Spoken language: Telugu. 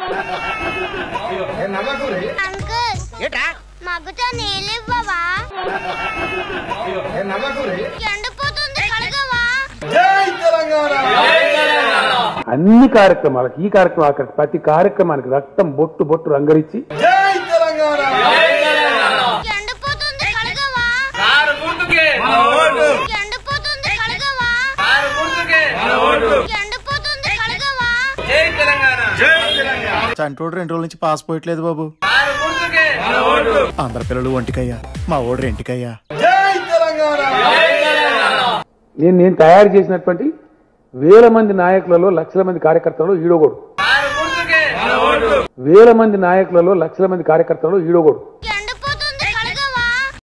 అంకుల్ మగ్గుతో నీళ్ళు ఇవ్వవా ఎండిపోతుంది కడగవా అన్ని కార్యక్రమాలకు ఈ కార్యక్రమం అక్కడ ప్రతి కార్యక్రమానికి రక్తం బొట్టు బొట్టు రంగరించి ఎండిపోతుంది కడగవా ఎండిపోతుంది కడగవా ఎండిపోతుంది కడగవా చంటోడు రెండు రోజుల నుంచి పాస్ పోయట్లేదు బాబు అందరి పిల్లలు ఒంటికయ్యా మా ఓడు రెంటికయ్యా నేను నేను తయారు చేసినటువంటి వేల మంది నాయకులలో లక్షల మంది కార్యకర్తలలో ఈడోగోడు వేల మంది నాయకులలో లక్షల మంది కార్యకర్తలలో ఈడోగోడు